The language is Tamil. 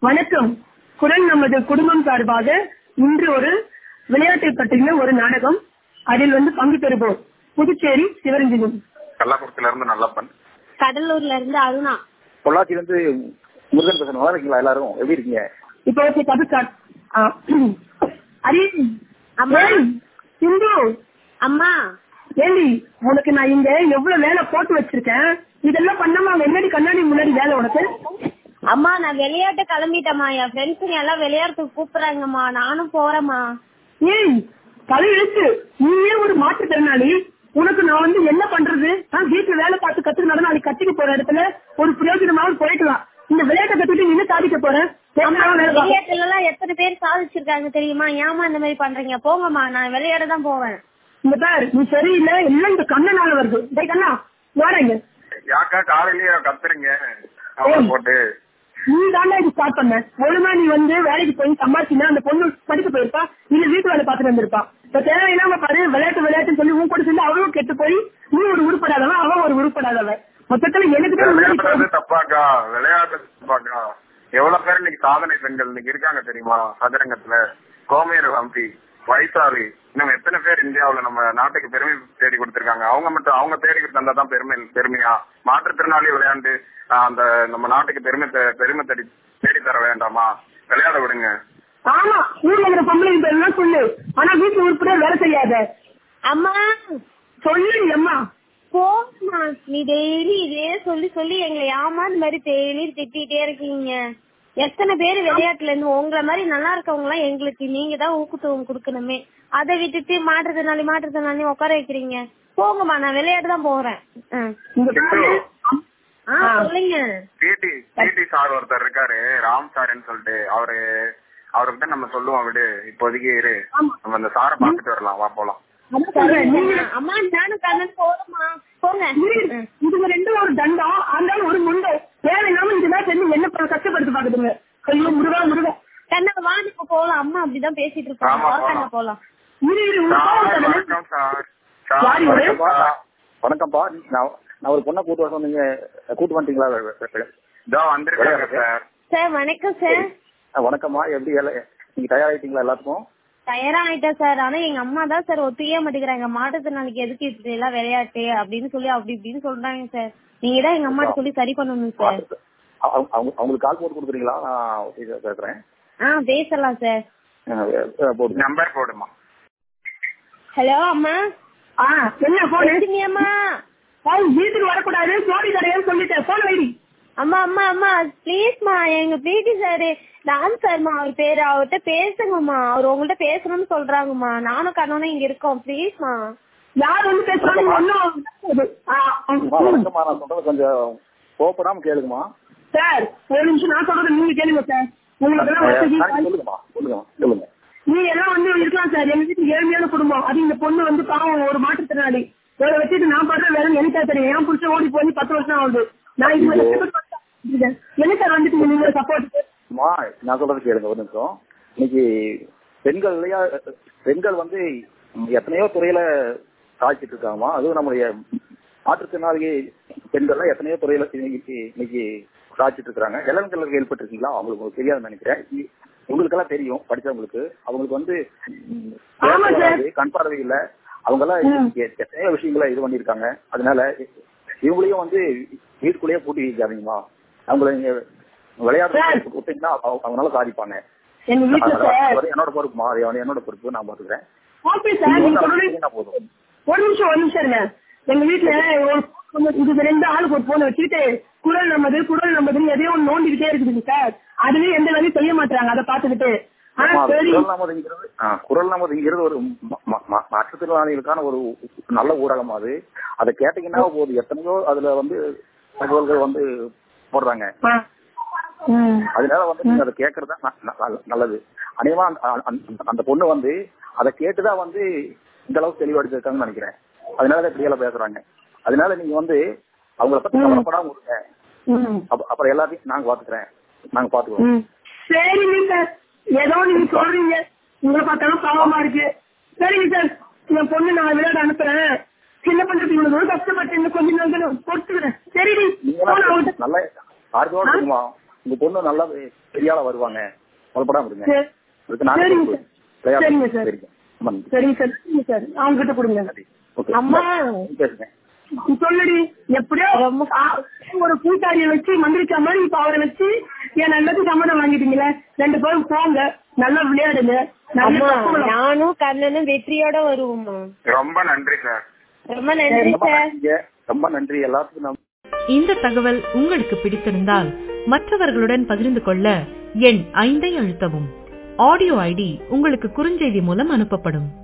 வணக்கம் குரல் நமது குடும்பம் சார்பாக இன்று ஒரு விளையாட்டை பற்றிய ஒரு நாடகம் அதில் வந்து பங்கு பெறுவோர் புதுச்சேரி சிவரஞ்சனி கள்ளக்குறிச்சில இருந்து நல்லப்பன் கடலூர்ல இருந்து அருணா பொள்ளாச்சில இருந்து முருகன் பேசணும் நல்லா இருக்கீங்களா எல்லாரும் எப்படி இருக்கீங்க இப்போ ஓகே கது ஸ்டார்ட் அரி அம்மா. ஏய், சிந்து அம்மா ஏண்டி உனக்கு நான் இங்க எவ்வளவு வேலை போட்டு வச்சிருக்கேன் இதெல்லாம் பண்ணாம அவன் என்னடி கண்ணாடி முன்னாடி வேலை உனக்கு அம்மா நான் விளையாட்டு கிளம்பிட்டேம்மா என் ஃப்ரெண்ட்ஸுங்க எல்லாம் விளையாடுறதுக்கு கூப்பிடுறாங்கம்மா நானும் போறேம்மா ஏய் தலை எழுத்து நீயே ஒரு மாற்றுத்திறனாளி உனக்கு நான் வந்து என்ன பண்றது நான் வீட்டுல வேலை பார்த்து கத்துக்கினா நாளைக்கு கத்திக்க போற இடத்துல ஒரு பிரயோஜனமாவது போயிக்கலாம் இந்த விளையாட்டை கத்துக்கிட்டு நீ என்ன சாதிக்க போறேன் அம்மா, வேலை பார்க்க விளையாட்டுல எல்லாம் எத்தனை பேர் சாதிச்சிருக்காங்க தெரியுமா ஏமா இந்த மாதிரி பண்றீங்க போங்கம்மா நான் விளையாட தான் போவேன் இந்த பார் நீ சரியில்லை எல்லாம் இந்த கண்ணனால வருது டேய் கண்ணா வாடங்க யாக்கா காலையிலயே கத்துறீங்க அவங்கள போட்டு நீ தானே இது ஸ்டார்ட் பண்ண ஒழுங்கா நீ வந்து வேலைக்கு போய் சம்பாதிச்சினா அந்த பொண்ணு படிக்க போயிருப்பா இல்ல வீட்டு வேலை பார்த்துட்டு வந்திருப்பா இப்ப தேவையில்லாம பாரு விளையாட்டு விளையாட்டுன்னு சொல்லி உன் கூட சேர்ந்து அவளும் கெட்டு போய் நீ ஒரு உருப்படாதவன் அவன் ஒரு உருப்படாதவன் மொத்தத்துல எனக்கு தான் முன்னாடி விளையாடுறது போகுது. தப்பாக்கா விளையாட்டு தப்பாக்கா எவ்வளவு பேர் இன்னைக்கு சாதனை பெண்கள் இன்னைக்கு இருக்காங்க தெரியுமா சதுரங்கத்துல கோமேரு ஹம்பி வைசாலி இன்னும் எத்தனை பேர் இந்தியாவுல நம்ம நாட்டுக்கு பெருமை தேடி கொடுத்திருக்காங்க அவங்க மட்டும் அவங்க தேடி தந்தா தான் பெருமை பெருமையா மாற்றுத்திறனாளி விளையாண்டு ஆஹ், அந்த நம்ம நாட்டுக்கு பெருமை தே- பெருமை தேடி தேடி தர வேண்டாமா விளையாட விடுங்க ஆமா ஊர்ல இருக்கிற பொம்பளை பேர் எல்லாம் சொல்லு ஆனா வீட்டுல உருப்படியா வேலை செய்யாத அம்மா சொல்லு அம்மா போம்மா நீ டெய்லி இதே சொல்லி சொல்லி எங்களை ஏமா இந்த மாதிரி டெய்லி திட்டிகிட்டே இருக்கீங்க எத்தனை பேர் விளையாட்டுல இருந்து உங்களை மாதிரி நல்லா இருக்கவங்க எல்லாம் எங்களுக்கு நீங்க தான் ஊக்கத்துவம் கொடுக்கணுமே அதை விட்டுட்டு மாற்றுறதுனால மாற்றுறதுனால உட்கார வைக்கிறீங்க போங்கம்மா நான் விளையாட தான் போறேன் ஆ. இங்க பாரு. ஆ சொல்லுங்க டிடி டிடி சார் ஒருத்தர் இருக்காரு ராம் சார்ன்னு சொல்லிட்டு அவரு அவர்கிட்ட நம்ம சொல்லுவோம் விடு இப்போதைக்கு இரு நம்ம அந்த சாரை பாத்துட்டு வரலாம் வா போலாம் அதான் சொல்றேன். நீங்க அம்மா நானும் கண்ணன் போறோம்மா போங்க இரு. இதுங்க ரெண்டும் ஒரு தண்டம் அதனால ஒரு முண்டை தேவையில்லாம இதெல்லாம் செஞ்சு என்ன பண்ண கஷ்டப்படுத்து பாக்குதுங்க ஐயோ முருகா முருகா கண்ணா வா இப்ப போலாம் அம்மா அப்படிதான் பேசிட்டு இருப்பாங்க ஆமா, வா போலாம். கண்ணா போலாம் இரு இரு உனக்கு சார் கோவம் வருது. வணக்கம் சார் யார் இவரு? வணக்கம்ப்பா நான்- வணக்கம்ப்பா நான் நான் ஒரு பொண்ணை கூட்டு வர சொன்னீங்க கூட்டு வந்துட்டீங்களா இதோ வந்திருக்காங்க சார் சார் வணக்கம் சார் ஆ, வணக்கம்மா எப்படி எல்லாம் நீங்க தயாராயிட்டீங்களா எல்லாத்துக்கும் தயாரா ஆயிட்டேன் சார் ஆனா எங்க அம்மா தான் சார் ஒத்துக்கவே மாட்டேங்கிறாங்க மாற்றுத்திறனாளிக்கு எதுக்கு இப்படி எல்லாம் விளையாட்டு அப்படின்னு சொல்லி அப்படி இப்படின்னு சொல்றாங்க சார் நீங்க தான் எங்க அம்மாட்ட சொல்லி சரி பண்ணணும் சார் அவங்க அவங்க- அவங்களுக்கு கால் போட்டு கொடுக்குறீங்களா நான் இது பேசுறேன் ஆ பேசலாம் சார் ஆ, ஆ, போடுங்க நம்பர் போடுமா ஹலோ அம்மா ஆ என்ன போனு பேசுனியம்மா வீட்டுக்கு வரக்கூடாது சோடி தரையன்னு சொல்லிட்டேன் போன் வைடி அம்மா அம்மா அம்மா ப்ளீஸ்மா எங்க பிடி சார் ராம் சார்மா அவர் பேரு அவர்கிட்ட பேசுங்கம்மா அவர் உங்கள்ட்ட பேசணும்னு சொல்றாங்கம்மா நானும் கண்ணனும் இங்க இருக்கோம் ப்ளீஸ்மா யார் வந்து பேசுறாங்க ஒன்னும் அம்மா, வணக்கம்மா நான் சொல்றது கொஞ்சம் கோபப்படாம கேளுங்கம்மா சார் ஒரு நிமிஷம் நான் சொல்றது நீங்க கேளுங்க சார் உங்களுக்கு எல்லாம் ஆ, வசதி சொல்லுங்கம்மா சொல்லுங்கம்மா சொல்லுங்க நீ எல்லாம் வந்து இருக்கலாம் சார் எங்க வீட்டு ஏழ்மையான குடும்பம் அது இந்த பொண்ணு வந்து பாவம் ஒரு மாற்றுத்திறனாளி இவரை வச்சுட்டு நான் பண்ற வேலை எனக்கு தான் தெரியும் என் புருஷன் ஓடி போய் பத்து வருஷம் ஆகுது நான் இது மாதிரி கஷ்டப்பட்டு இருக்கேன். என்ன சார் வந்துட்டு நீங்க சப்போர்ட் அம்மா நான் சொல்றது கேளுங்க ஒரு நிமிஷம் இன்னைக்கு பெண்கள் இல்லையா பெண்கள் வந்து எத்தனையோ துறையில சாதிச்சிட்டு இருக்காங்கம்மா அதுவும் நம்முடைய மாற்றுத்திறனாளி பெண்கள்லாம் எத்தனையோ துறையில இன்னைக்கு இன்னைக்கு சாதிச்சிட்டு இருக்காங்க இளங்கல்ல கேள்விப்பட்டிருக்கீங்களா அவங்களுக்கு உங்களுக்கு தெரியாதுன்னு நினைக்கிறேன் இ- உங்களுக்கெல்லாம் தெரியும் படிச்சவங்களுக்கு அவங்களுக்கு வந்து ம், ஆமா சார். வராது, கண் பார்வை இல்ல அவங்க எல்லாம் எ- எத்தனையோ விஷயங்களை இது பண்ணிருக்காங்க அதனால இவங்களையும் வந்து வீட்டுக்குள்ளேயே பூட்டி வைக்காதீங்கம்மா அவங்கள நீங்க விளையாட்டு விட்டீங்கன்னா அவங்க- அவங்களால சாதிப்பாங்க எங்க வீட்டுல சார் அது என்னோட பொறுப்புமா அது வந்து என்னோட பொறுப்பு நான் பாத்துக்கிறேன் ஓகே சார் நீங்க சொல்றது நீங்க போதும் ஒரு நிமிஷம் ஒரு நிமிஷம் இருங்க எங்க வீட்டுல ஒரு phone வந்து- இது ரெண்டு ஆளுக்கு ஒரு போன் வச்சுக்கிட்டு குரல் நமது குரல் நமதுன்னு எதையோ ஒண்ணு நோண்டிக்கிட்டே இருக்குதுங்க சார் அதுலயும் எந்த வேலையும் செய்ய மாட்டாங்க அதை பாத்துக்கிட்டு ஆனா ஆமா, அது சரி குரல் நமதுங்கிறது ஆ, குரல் நமதுங்கிறது ஒரு ம- ம- ம- மாற்றுத்திறனாளிகளுக்கான ஒரு நல்ல ஊடகம் அது அதை கேட்டீங்கன்னா போதும் எத்தனையோ அதுல வந்து தகவல்கள் வந்து போடுறாங்க ஆ. ம். அதனால வந்து நீங்க அதை கேட்கறது தான் ந- ந- நல்லது அநேகமா அந்த- அந்த- அந்த பொண்ணு வந்து அதை கேட்டுதான் வந்து இந்த அளவுக்கு தெளிவடைச்சிருக்காங்கன்னு நினைக்கிறேன் அதனால தான் இப்படி எல்லாம் பேசுறாங்க அதனால நீங்க வந்து அவங்கள பத்தி கவலைப்படாம விடுங்க ம். அப்ப- அப்புறம் எல்லாத்தையும் நாங்க பாத்துக்கிறேன் நாங்க பாத்துக்குவோம் ம். சரிங்க சார் ஏதோ நீங்க சொல்றீங்க உங்களை பார்த்தாலும் பாவமா இருக்கு சரிங்க சார் என் பொண்ணு நான் விளையாட அனுப்புறேன் சின்ன பண்றது இவ்வளவு தூரம் கஷ்டப்பட்டு இன்னும் கொஞ்ச நாள் பொறுத்துக்கிறேன் சரி நீங்க நல்ல ஆர்வத்தோட இருக்குமா உங்க பொண்ணு நல்லா பெரிய ஆளா வருவாங்க கவலைப்படாம இருங்க சரி. அதுக்கு நானே சரிங்க பொறுப்பு. சார். விளையாட்டு. சரிங்க சார். சரிங்க ரொம்ப நன்றி. சரிங்க சார் சரிங்க சார் அவங்க கிட்ட கொடுங்க நன்றி. ஓகே அம்மா. பேசுங்க சொல்லுடி எப்படியோ ரொம்ப- ஆ, ஒரு கூட்டாளியை வச்சு மந்திரிச்ச மாதிரி இப்ப அவரை வச்சு என் நல்லது சம்மதம் வாங்கிட்டீங்களே ரெண்டு பேரும் போங்க நல்லா விளையாடுங்க நல்ல அம்மா கப்பலம். நானும் கண்ணனும் வெற்றியோட வருவோம்மா ரொம்ப நன்றி சார் ரொம்ப நன்றி ரொம்ப சார் நன்றிங்க. ரொம்ப நன்றி எல்லாத்துக்கும் நன்றி இந்த தகவல் உங்களுக்கு பிடித்திருந்தால் மற்றவர்களுடன் பகிர்ந்து கொள்ள எண் ஐந்தை அழுத்தவும் ஆடியோ ஐடி உங்களுக்கு குறுஞ்செய்தி மூலம் அனுப்பப்படும்